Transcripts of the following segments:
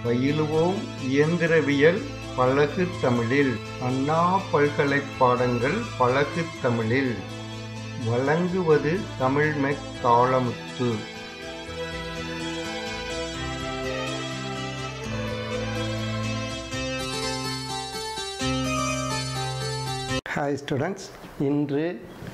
பயிலுவோம் இயந்திரவியல் பழகு தமிழில் அண்ணா பல்கலை பாடங்கள் பழகு தமிழில் வழங்குவது தமிழ்மெக் தாளமுத்து ஹாய் ஸ்டூடெண்ட்ஸ் இன்று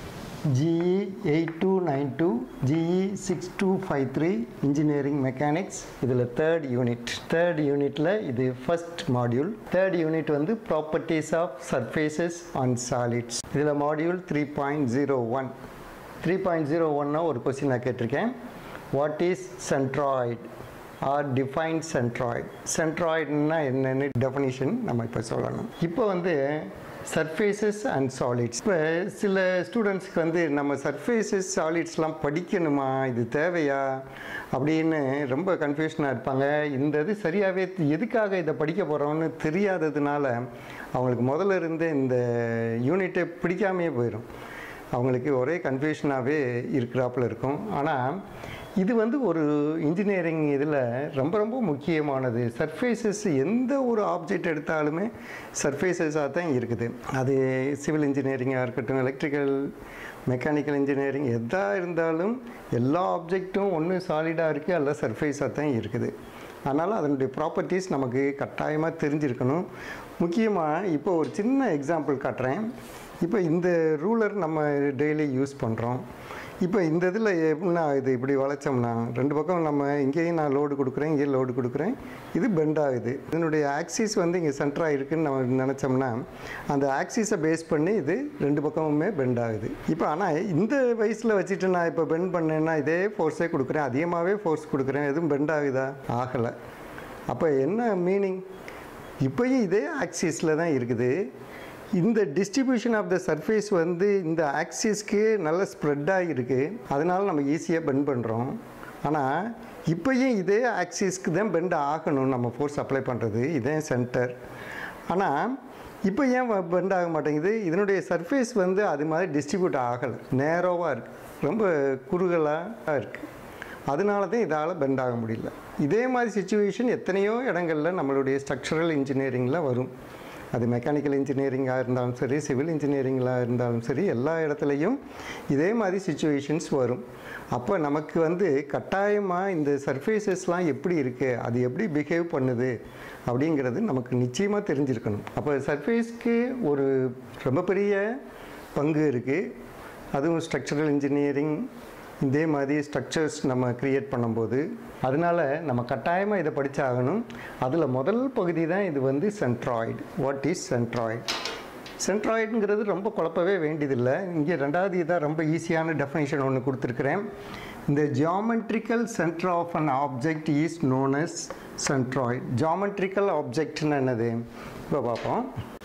GE eight two nine two GE six two five three engineering mechanics இதில் தேர்ட் யூனிட் தேர்ட் யூனிட்டில் இது ஃபர்ஸ்ட் மாடியூல் தேர்ட் யூனிட் வந்து properties of surfaces and solids இதில் module three point zero one three point zero ஒன்னா ஒரு question நான் கேட்டிருக்கேன் what is centroid or define centroid சென்ட்ராய்டுன்னா என்னென்னு டெஃபனிஷன் நம்ம இப்போ சொல்லணும் இப்போ வந்து சர்ஃபேசஸ் அண்ட் சாலிட்ஸ் இப்போ சில ஸ்டூடெண்ட்ஸ்க்கு வந்து நம்ம சர்ஃபேசஸ் சாலிட்ஸ்லாம் படிக்கணுமா இது தேவையா அப்படின்னு ரொம்ப கன்ஃபியூஷனாக இருப்பாங்க இந்த இது சரியாகவே எதுக்காக இதை படிக்க போகிறோம்னு தெரியாததுனால அவங்களுக்கு முதல்ல இருந்து இந்த யூனிட்டை பிடிக்காமையே போயிடும் அவங்களுக்கு ஒரே கன்ஃபியூஷனாகவே இருக்கிறாப்புல இருக்கும் ஆனால் இது வந்து ஒரு இன்ஜினியரிங் இதில் ரொம்ப ரொம்ப முக்கியமானது சர்ஃபேசஸ் எந்த ஒரு ஆப்ஜெக்ட் எடுத்தாலுமே சர்ஃபேசஸாக தான் இருக்குது அது சிவில் இன்ஜினியரிங்காக இருக்கட்டும் எலக்ட்ரிக்கல் மெக்கானிக்கல் இன்ஜினியரிங் எதாக இருந்தாலும் எல்லா ஆப்ஜெக்ட்டும் ஒன்று சாலிடாக இருக்குது அல்ல சர்ஃபேஸாக தான் இருக்குது அதனால் அதனுடைய ப்ராப்பர்ட்டிஸ் நமக்கு கட்டாயமாக தெரிஞ்சிருக்கணும் முக்கியமாக இப்போ ஒரு சின்ன எக்ஸாம்பிள் காட்டுறேன் இப்போ இந்த ரூலர் நம்ம டெய்லி யூஸ் பண்ணுறோம் இப்போ இந்த இதில் எப்படின்னா இது இப்படி வளைச்சோம்னா ரெண்டு பக்கம் நம்ம இங்கேயும் நான் லோடு கொடுக்குறேன் இங்கேயும் லோடு கொடுக்குறேன் இது பெண்ட் ஆகுது இதனுடைய ஆக்சிஸ் வந்து இங்கே சென்டராக இருக்குன்னு நம்ம நினச்சோம்னா அந்த ஆக்சிஸை பேஸ் பண்ணி இது ரெண்டு பக்கமுமே பெண்ட் ஆகுது இப்போ ஆனால் இந்த வயசில் வச்சுட்டு நான் இப்போ பெண்ட் பண்ணேன்னா இதே ஃபோர்ஸே கொடுக்குறேன் அதிகமாகவே ஃபோர்ஸ் கொடுக்குறேன் எதுவும் பெண்ட் ஆகுதா ஆகலை அப்போ என்ன மீனிங் இப்போயும் இதே ஆக்சிஸில் தான் இருக்குது இந்த டிஸ்ட்ரிபியூஷன் ஆஃப் த சர்ஃபேஸ் வந்து இந்த ஆக்சிஸ்க்கு நல்ல ஸ்ப்ரெட்டாக இருக்குது அதனால நம்ம ஈஸியாக பெண்ட் பண்ணுறோம் ஆனால் இப்போயும் இதே ஆக்சிஸ்க்கு தான் பெண்ட் ஆகணும் நம்ம ஃபோர்ஸ் அப்ளை பண்ணுறது இதே சென்டர் ஆனால் இப்போ ஏன் பெண்ட் ஆக மாட்டேங்குது இதனுடைய சர்ஃபேஸ் வந்து அது மாதிரி டிஸ்ட்ரிபியூட் ஆகலை நேரோவாக இருக்குது ரொம்ப குறுகலாக இருக்குது அதனால தான் இதால் பெண்ட் ஆக முடியல இதே மாதிரி சுச்சுவேஷன் எத்தனையோ இடங்களில் நம்மளுடைய ஸ்ட்ரக்சரல் இன்ஜினியரிங்கில் வரும் அது மெக்கானிக்கல் இன்ஜினியரிங்காக இருந்தாலும் சரி சிவில் இன்ஜினியரிங்காக இருந்தாலும் சரி எல்லா இடத்துலையும் இதே மாதிரி சுச்சுவேஷன்ஸ் வரும் அப்போ நமக்கு வந்து கட்டாயமாக இந்த சர்ஃபேசஸ்லாம் எப்படி இருக்குது அது எப்படி பிஹேவ் பண்ணுது அப்படிங்கிறது நமக்கு நிச்சயமாக தெரிஞ்சிருக்கணும் அப்போ சர்ஃபேஸ்க்கு ஒரு ரொம்ப பெரிய பங்கு இருக்குது அதுவும் ஸ்ட்ரக்சரல் இன்ஜினியரிங் இதே மாதிரி ஸ்ட்ரக்சர்ஸ் நம்ம க்ரியேட் பண்ணும்போது அதனால் நம்ம கட்டாயமாக இதை படித்தாகணும் அதில் முதல் பகுதி தான் இது வந்து சென்ட்ராய்டு வாட் இஸ் சென்ட்ராய்டு சென்ட்ராய்டுங்கிறது ரொம்ப குழப்பவே வேண்டியதில்லை இங்கே ரெண்டாவது இதாக ரொம்ப ஈஸியான டெஃபினேஷன் ஒன்று கொடுத்துருக்குறேன் இந்த geometrical centre of an object is known as centroid geometrical ஆப்ஜெக்ட்னு என்னது இப்போ பார்ப்போம்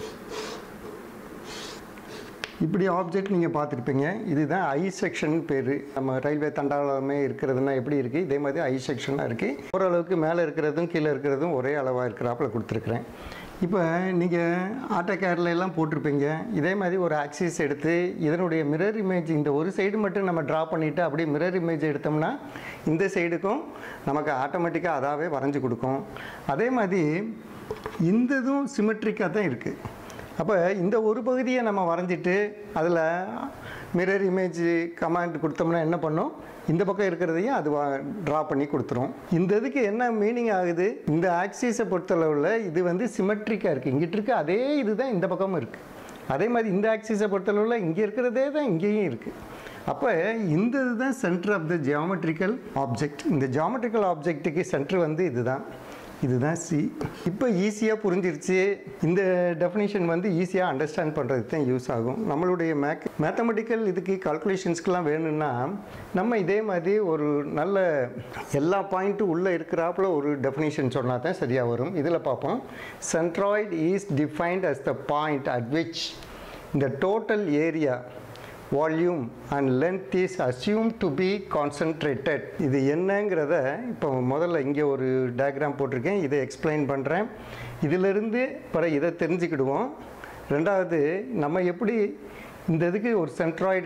இப்படி ஆப்ஜெக்ட் நீங்கள் பார்த்துருப்பீங்க இதுதான் ஐ செக்ஷன் பேர் நம்ம ரயில்வே தண்டாளமே இருக்கிறதுனா எப்படி இருக்குது இதே மாதிரி ஐ செக்ஷனாக இருக்குது ஓரளவுக்கு மேலே இருக்கிறதும் கீழே இருக்கிறதும் ஒரே அளவாக இருக்கிறாப்பில் கொடுத்துருக்குறேன் இப்போ நீங்கள் ஆட்டோ கேரில் எல்லாம் போட்டிருப்பீங்க இதே மாதிரி ஒரு ஆக்சிஸ் எடுத்து இதனுடைய மிரர் இமேஜ் இந்த ஒரு சைடு மட்டும் நம்ம ட்ரா பண்ணிவிட்டு அப்படியே மிரர் இமேஜ் எடுத்தோம்னா இந்த சைடுக்கும் நமக்கு ஆட்டோமேட்டிக்காக அதாவே வரைஞ்சி கொடுக்கும் அதே மாதிரி இந்த இதுவும் சிமெட்ரிக்காக தான் இருக்குது அப்போ இந்த ஒரு பகுதியை நம்ம வரைஞ்சிட்டு அதில் மிரர் இமேஜ் கமாண்ட் கொடுத்தோம்னா என்ன பண்ணும் இந்த பக்கம் இருக்கிறதையும் அது ட்ரா பண்ணி கொடுத்துரும் இந்த இதுக்கு என்ன மீனிங் ஆகுது இந்த ஆக்சிஸை பொறுத்தளவில் இது வந்து சிமெட்ரிக்காக இருக்குது இங்கிட்டு இருக்க அதே இதுதான் இந்த பக்கமும் இருக்குது அதே மாதிரி இந்த ஆக்சிஸை பொறுத்தளவில் இங்கே இருக்கிறதே தான் இங்கேயும் இருக்குது அப்போ இந்த இதுதான் centre of the geometrical object இந்த ஜியாமெட்ரிக்கல் ஆப்ஜெக்ட்டுக்கு சென்டர் வந்து இதுதான் இதுதான் சி இப்போ ஈஸியாக புரிஞ்சிருச்சு இந்த டெஃபினேஷன் வந்து ஈஸியாக அண்டர்ஸ்டாண்ட் பண்ணுறதுக்கு தான் யூஸ் ஆகும் நம்மளுடைய மேக் மேத்தமெட்டிக்கல் இதுக்கு கால்குலேஷன்ஸ்க்கெலாம் வேணும்னா நம்ம இதே மாதிரி ஒரு நல்ல எல்லா பாயிண்ட்டும் உள்ளே இருக்கிறாப்புல ஒரு டெஃபினேஷன் சொன்னால் தான் சரியாக வரும் இதில் பார்ப்போம் centroid is defined as the point at which இந்த total area volume and length is assume to be concentrated இது என்னங்கிறத இப்போ முதல்ல இங்கே ஒரு டயக்ராம் போட்டிருக்கேன் இதை எக்ஸ்பிளைன் பண்ணுறேன் இதிலிருந்து பிற இதை தெரிஞ்சுக்கிடுவோம் ரெண்டாவது நம்ம எப்படி இந்த இதுக்கு ஒரு சென்ட்ராய்டு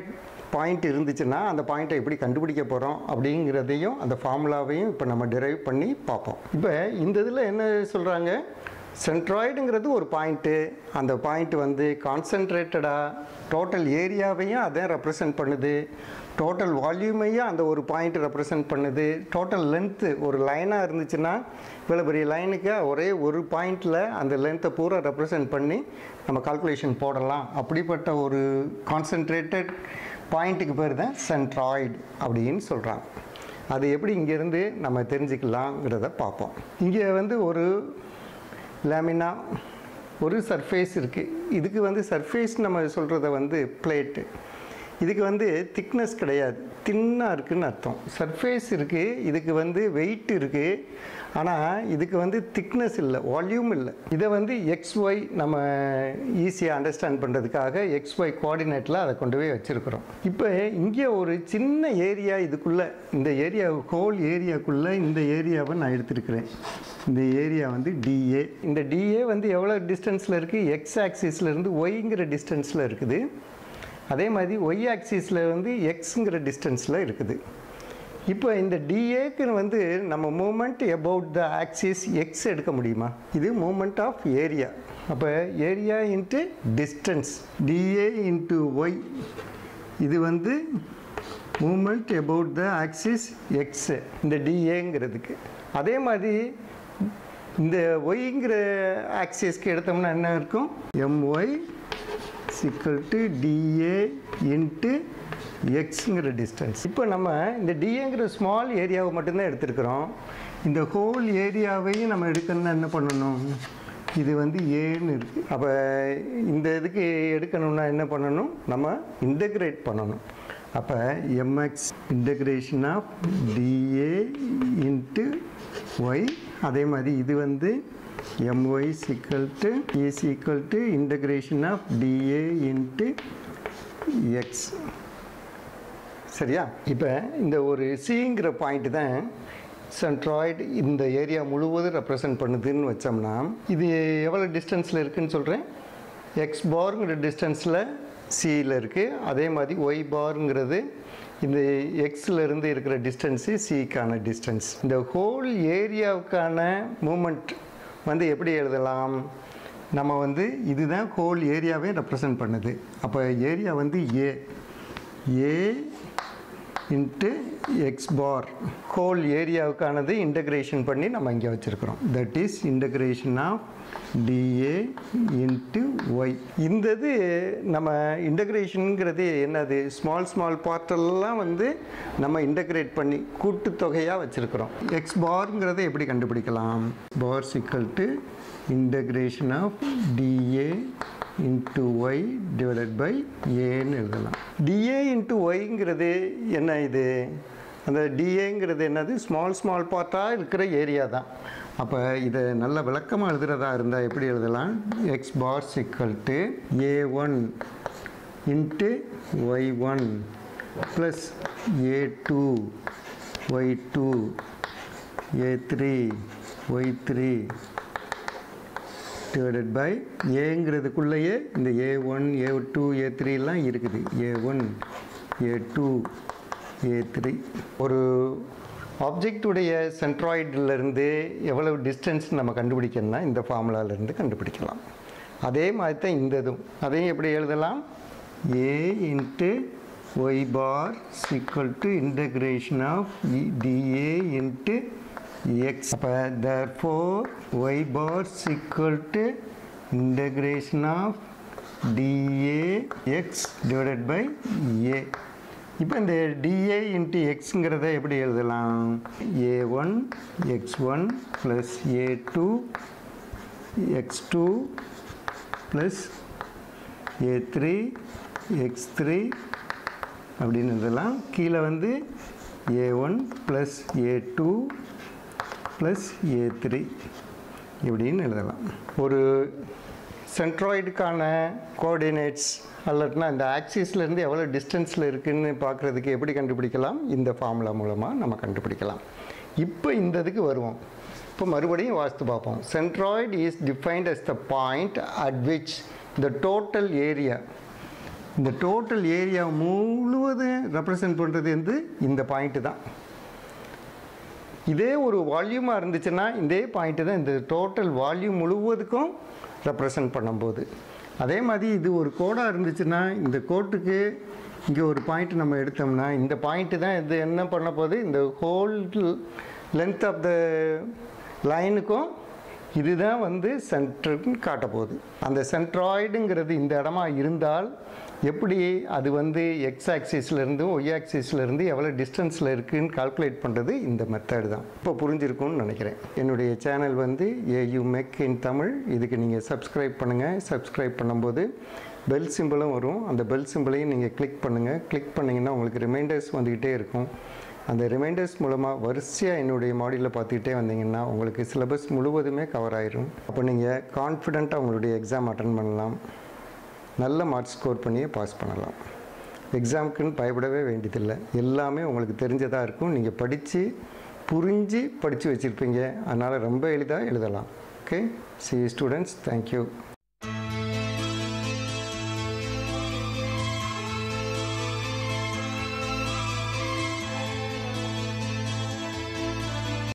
பாயிண்ட் இருந்துச்சுன்னா அந்த பாயிண்ட்டை எப்படி கண்டுபிடிக்க போகிறோம் அப்படிங்கிறதையும் அந்த ஃபார்முலாவையும் இப்போ நம்ம டிரைவ் பண்ணி பார்ப்போம் இப்போ இந்த இதில் என்ன சொல்கிறாங்க சென்ட்ராய்டுங்கிறது ஒரு பாயிண்ட்டு அந்த பாயிண்ட் வந்து கான்சன்ட்ரேட்டடாக டோட்டல் ஏரியாவையும் அதை ரெப்ரசன்ட் பண்ணுது டோட்டல் வால்யூமையும் அந்த ஒரு பாயிண்ட் ரெப்ரசன்ட் பண்ணுது டோட்டல் லென்த்து ஒரு லைனாக இருந்துச்சுன்னா இவ்வளோ பெரிய லைனுக்கு ஒரே ஒரு பாயிண்டில் அந்த லென்த்தை பூரா ரெப்ரசன்ட் பண்ணி நம்ம கால்குலேஷன் போடலாம் அப்படிப்பட்ட ஒரு கான்சன்ட்ரேட்டட் பாயிண்ட்டுக்கு பேர் தான் சென்ட்ராய்டு அப்படின்னு சொல்கிறாங்க அது எப்படி இங்கேருந்து நம்ம தெரிஞ்சுக்கலாங்கிறத பார்ப்போம் இங்கே வந்து ஒரு லேமினா ஒரு சர்ஃபேஸ் இருக்குது இதுக்கு வந்து சர்ஃபேஸ் நம்ம சொல்கிறத வந்து பிளேட்டு இதுக்கு வந்து திக்னஸ் கிடையாது தின்னாக இருக்குன்னு அர்த்தம் சர்ஃபேஸ் இருக்குது இதுக்கு வந்து வெயிட் இருக்குது ஆனால் இதுக்கு வந்து திக்னஸ் இல்லை வால்யூம் இல்லை இதை வந்து எக்ஸ் ஒய் நம்ம ஈஸியாக அண்டர்ஸ்டாண்ட் பண்ணுறதுக்காக எக்ஸ் ஒய் கோஆர்டினேட்டில் அதை கொண்டு போய் வச்சுருக்குறோம் இப்போ இங்கே ஒரு சின்ன ஏரியா இதுக்குள்ளே இந்த ஏரியா ஹோல் ஏரியாக்குள்ளே இந்த ஏரியாவை நான் எடுத்துருக்கிறேன் இந்த ஏரியா வந்து டிஏ இந்த டிஏ வந்து எவ்வளோ டிஸ்டன்ஸில் இருக்குது எக்ஸ் ஆக்சிஸ்லேருந்து ஒய்ங்கிற டிஸ்டன்ஸில் இருக்குது அதே மாதிரி ஒய் ஆக்சிஸில் வந்து எக்ஸுங்கிற டிஸ்டன்ஸில் இருக்குது இப்போ இந்த டிஏக்குன்னு வந்து நம்ம moment about the axis X எடுக்க முடியுமா இது மூமெண்ட் ஆஃப் ஏரியா அப்போ area into distance DA into Y இது வந்து moment about the axis X இந்த டிஏங்கிறதுக்கு அதே மாதிரி இந்த ஒய்ங்கிற ஆக்சிஸ்க்கு எடுத்தோம்னா என்ன இருக்கும் MY equal to DA into எக்ஸுங்கிற டிஸ்டன்ஸ் இப்போ நம்ம இந்த டிஏங்கிற ஸ்மால் ஏரியாவை மட்டும்தான் எடுத்திருக்கிறோம் இந்த ஹோல் ஏரியாவையும் நம்ம எடுக்கணும்னா என்ன பண்ணணும் இது வந்து ஏன்னு இருக்குது அப்போ இந்த இதுக்கு எடுக்கணும்னா என்ன பண்ணணும் நம்ம இன்டகிரேட் பண்ணணும் அப்போ MX integration of DA into Y அதே மாதிரி இது வந்து my is equal to is equal to integration of dA into x சரியா இப்போ இந்த ஒரு சிங்கிற பாயிண்ட் தான் சென்ட்ராய்டு இந்த ஏரியா முழுவதும் ரெப்ரசன்ட் பண்ணுதுன்னு வச்சோம்னா இது எவ்வளோ டிஸ்டன்ஸில் இருக்குதுன்னு சொல்கிறேன் எக்ஸ் பார்ங்கிற டிஸ்டன்ஸில் சியில் இருக்குது அதே மாதிரி ஒய் பார்ங்கிறது இந்த எக்ஸில் இருந்து இருக்கிற டிஸ்டன்ஸு சிக்கான டிஸ்டன்ஸ் இந்த ஹோல் ஏரியாவுக்கான மூமெண்ட் வந்து எப்படி எழுதலாம் நம்ம வந்து இதுதான் ஹோல் ஏரியாவே ரெப்ரசன்ட் பண்ணுது அப்போ ஏரியா வந்து A A into X bar whole ஏரியாவுக்கானது இன்டகிரேஷன் பண்ணி நம்ம இங்கே வச்சுருக்கிறோம் that is integration of DA into Y இந்த இது நம்ம இன்டகிரேஷனுங்கிறது என்னது ஸ்மால் ஸ்மால் பார்ட்டெல்லாம் வந்து நம்ம இன்டகிரேட் பண்ணி கூட்டுத்தொகையாக வச்சுருக்கிறோம் எக்ஸ் பார்ங்கிறத எப்படி கண்டுபிடிக்கலாம் bar equal to integration of DA into Y divided by ஏன்னு எழுதலாம் டிஏ இன்ட்டு ஒய்ங்கிறது என்ன இது அந்த டிஏங்கிறது என்னது ஸ்மால் ஸ்மால் பார்ட்டாக இருக்கிற ஏரியா தான் அப்போ இதை நல்ல விளக்கமாக எழுதுறதா இருந்தால் எப்படி எழுதலாம் X bar equal to A one into Y one plus A two Y two A three Y three divided by ஏங்கிறதுக்குள்ளேயே இந்த A one A two A த்ரீலாம் இருக்குது A one A two A three ஒரு ஆப்ஜெக்டுடைய சென்ட்ராய்டிலிருந்து எவ்வளவு distance நம்ம கண்டுபிடிக்கணும்னா இந்த ஃபார்முலாலேருந்து கண்டுபிடிக்கலாம் அதே மாதிரி தான் இந்த இதுவும் அதையும் எப்படி எழுதலாம் A into Y bar equal to integration of DA into x அப்போ therefore y bar is equal to integration of dA x divided by a இப்போ இந்த dA இன்ட்டு எக்ஸுங்கிறத எப்படி எழுதலாம் A one X one plus A two X two plus A three X three அப்படின்னு எழுதலாம் கீழே வந்து A one plus A two plus A three இப்படின்னு எழுதலாம் ஒரு சென்ட்ராய்டுக்கான கோஆர்டினேட்ஸ் அல்லட்டுனா இந்த ஆக்சிஸ்லேருந்து எவ்வளோ டிஸ்டன்ஸில் இருக்குதுன்னு பார்க்குறதுக்கு எப்படி கண்டுபிடிக்கலாம் இந்த ஃபார்முலா மூலமாக நம்ம கண்டுபிடிக்கலாம் இப்போ இந்த இதுக்கு வருவோம் இப்போ மறுபடியும் வாஸ்து பார்ப்போம் centroid is defined as the point at which the total area இந்த டோட்டல் ஏரியா முழுவதும் ரெப்ரசன்ட் பண்ணுறது வந்து இந்த பாயிண்ட்டு தான் இதே ஒரு வால்யூமாக இருந்துச்சுன்னா இதே பாயிண்ட்டு தான் இந்த டோட்டல் வால்யூம் முழுவதுக்கும் ரெப்ரசன்ட் பண்ணும்போது அதே மாதிரி இது ஒரு கோடாக இருந்துச்சுன்னா இந்த கோட்டுக்கு இங்கே ஒரு பாயிண்ட் நம்ம எடுத்தோம்னா இந்த பாயிண்ட்டு தான் இது என்ன பண்ண போகுது இந்த ஹோல் லென்த் ஆஃப் த லைனுக்கும் இதுதான் வந்து சென்டர்னு காட்ட போகுது அந்த சென்ட்ராய்டுங்கிறது இந்த இடமா இருந்தால் எப்படி அது வந்து எக்ஸ் ஆக்சிஸ்லேருந்து ஒய் ஆக்சிஸ்லேருந்து எவ்வளோ டிஸ்டன்ஸில் இருக்குதுன்னு கால்குலேட் பண்ணுறது இந்த மெத்தட் தான் இப்போ புரிஞ்சிருக்கும்னு நினைக்கிறேன் என்னுடைய சேனல் வந்து ஏயு மெக் இன் தமிழ் இதுக்கு நீங்கள் சப்ஸ்கிரைப் பண்ணுங்கள் சப்ஸ்கிரைப் பண்ணும்போது பெல் சிம்பிளும் வரும் அந்த பெல் சிம்பிளையும் நீங்கள் கிளிக் பண்ணுங்கள் கிளிக் பண்ணிங்கன்னா உங்களுக்கு ரிமைண்டர்ஸ் வந்துக்கிட்டே இருக்கும் அந்த ரிமைண்டர்ஸ் மூலமாக வரிசையாக என்னுடைய மாடியில் பார்த்துக்கிட்டே வந்தீங்கன்னா உங்களுக்கு சிலபஸ் முழுவதுமே கவர் ஆயிரும் அப்போ நீங்கள் கான்ஃபிடெண்ட்டாக உங்களுடைய எக்ஸாம் அட்டன் பண்ணலாம் நல்ல மார்க்ஸ் ஸ்கோர் பண்ணியே பாஸ் பண்ணலாம் எக்ஸாமுக்குன்னு பயப்படவே வேண்டியதில்லை எல்லாமே உங்களுக்கு தெரிஞ்சதாக இருக்கும் நீங்கள் படித்து புரிஞ்சு படித்து வச்சுருப்பீங்க அதனால் ரொம்ப எளிதாக எழுதலாம் ஓகே சி ஸ்டூடெண்ட்ஸ் தேங்க்யூ